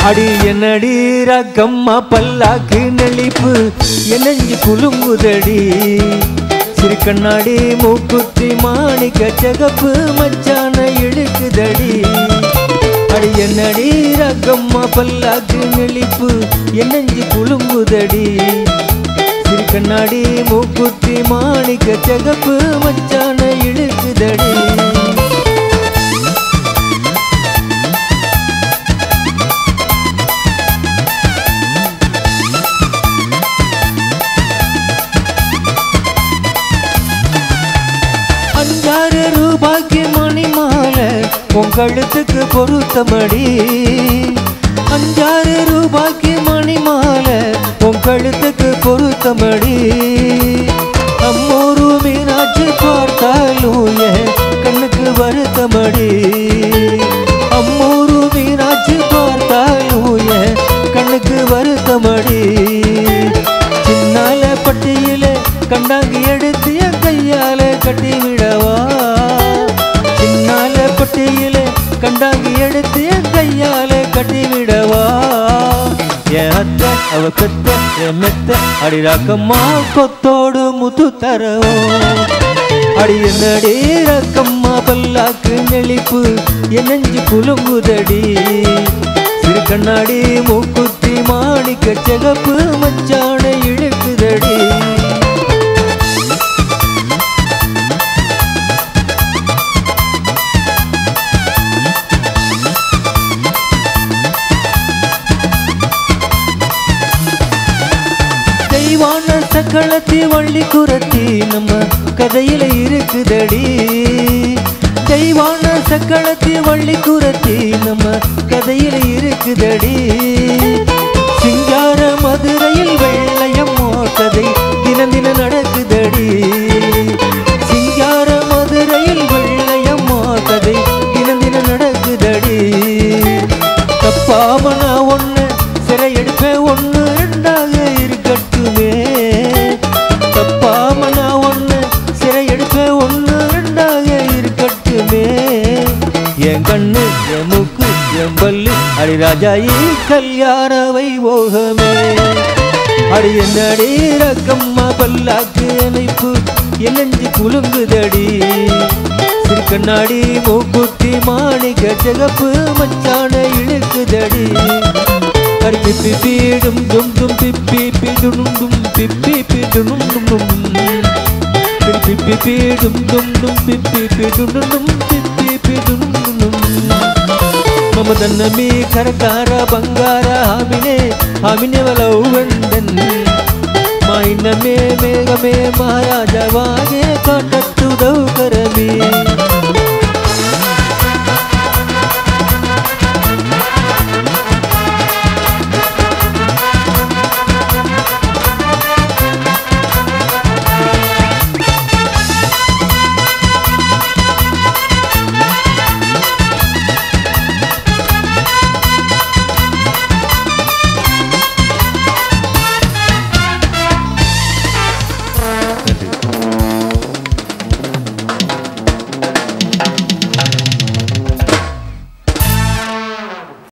அடி என்னடி ரக்கம்மா பல்லாக்கு நெளிப்பு என்னஞ்சு குலுங்குதடி சிறு கண்ணாடி மூக்குத்தி மாணிக்க சிகப்பு மச்சான இழுக்குதடி அடி என்னடி ரக்கம்மா பல்லாக்கு நெளிப்பு என்னஞ்சு குலுங்குதடி சிறு கண்ணாடி மூக்குத்தி மாணிக்க சிகப்பு மச்சான இழுக்குதடி அஞ்சாறு ரூபாய்க்கு மணி மாலை உன் கழுத்துக்கு பொருத்தமடி அஞ்சாறு ரூபாய்க்கு மணி மாலை உன் கழுத்துக்கு பொருத்தமடி நம்மூரு மீனாட்சி பார்த்தாலும் என் கண்ணுக்கு வருத்தமடி அம்மூரு மீனாட்சி பார்த்தாலும் என் கண்ணுக்கு வருத்தமடி சின்னால பட்டியில கண்டாங்கி எடுத்து என் கையால கட்டி விடவா சின்னால பட்டியில கண்டாங்கி எடுத்து என் கையால கட்டி விடவா என் அத்தை அவ கத்த என் மெத்த அடி ராக்கம்மா கொத்தோடு முத்து தரவோ அடி என்னடி ரக்கம்மா பல்லாக்கு நெளிப்பு என் நெஞ்சு குலுங்குதடி சிறு கண்ணாடி மூக்குத்தி மாணிக்க சிகப்பு மச்சான இழுக்குதடி தெய்வான சக்களத்தி வள்ளி குரத்தி நம்ம கதையில இருக்குதடி தெய்வான சக்களத்தி வள்ளி குரத்தி நம்ம கதையில இருக்குதடி சிங்கார மதுரையில் வெள்ளையம்மோ கதை தினம் தினம் நடக்குதடி சிங்கார மதுரையில் வெள்ளையம்மோ கதை தினம் தினம் நடக்குதடி தப்பாம நான் ஒண்ணு சிறை எடுப்பேன் ஒண்ணு ரெண்டாக இருக்கட்டுமே தப்பாம நான் ஒண்ணு சிறை எடுப்பேன் ஒண்ணு ரெண்டாக இருக்கட்டுமே என் கண்ணு என் மூக்கு என் பல்லு அடி ராஜாயி கல்யாண வைபோகமே அடி என்னடி ரக்கம்மா பல்லாக்கு இணைப்பு என் நெஞ்சு குலுங்குதடி சிறு கண்ணாடி மூக்குத்தி மாணிக்க சிகப்பு மச்சான இழுக்குதடி அடி பிப்பி பீடும் தும் தும் பிப்பி பிடுனும் தும் பிப்பி பிடுனும் டும் டும் பிப்பி பீடும் தும் தும் பிப்பி பிடுனும் டும் பிப்பி பிடுனும் டும் ಮಮದನ್ನ ಮೀ ಕರಕಾರ ಬಂಗಾರ ಹಾಮಿನೆ ಹಾಮಿನೆ ಒಲವು ವಂದನ್ ಮಾಯಿನ ಮೇ ಮೇಘ ಮೇ ಮಹಾರಾಜವಾಗೆ ಕಾಟತ್ತು ದೌಕರಮಿ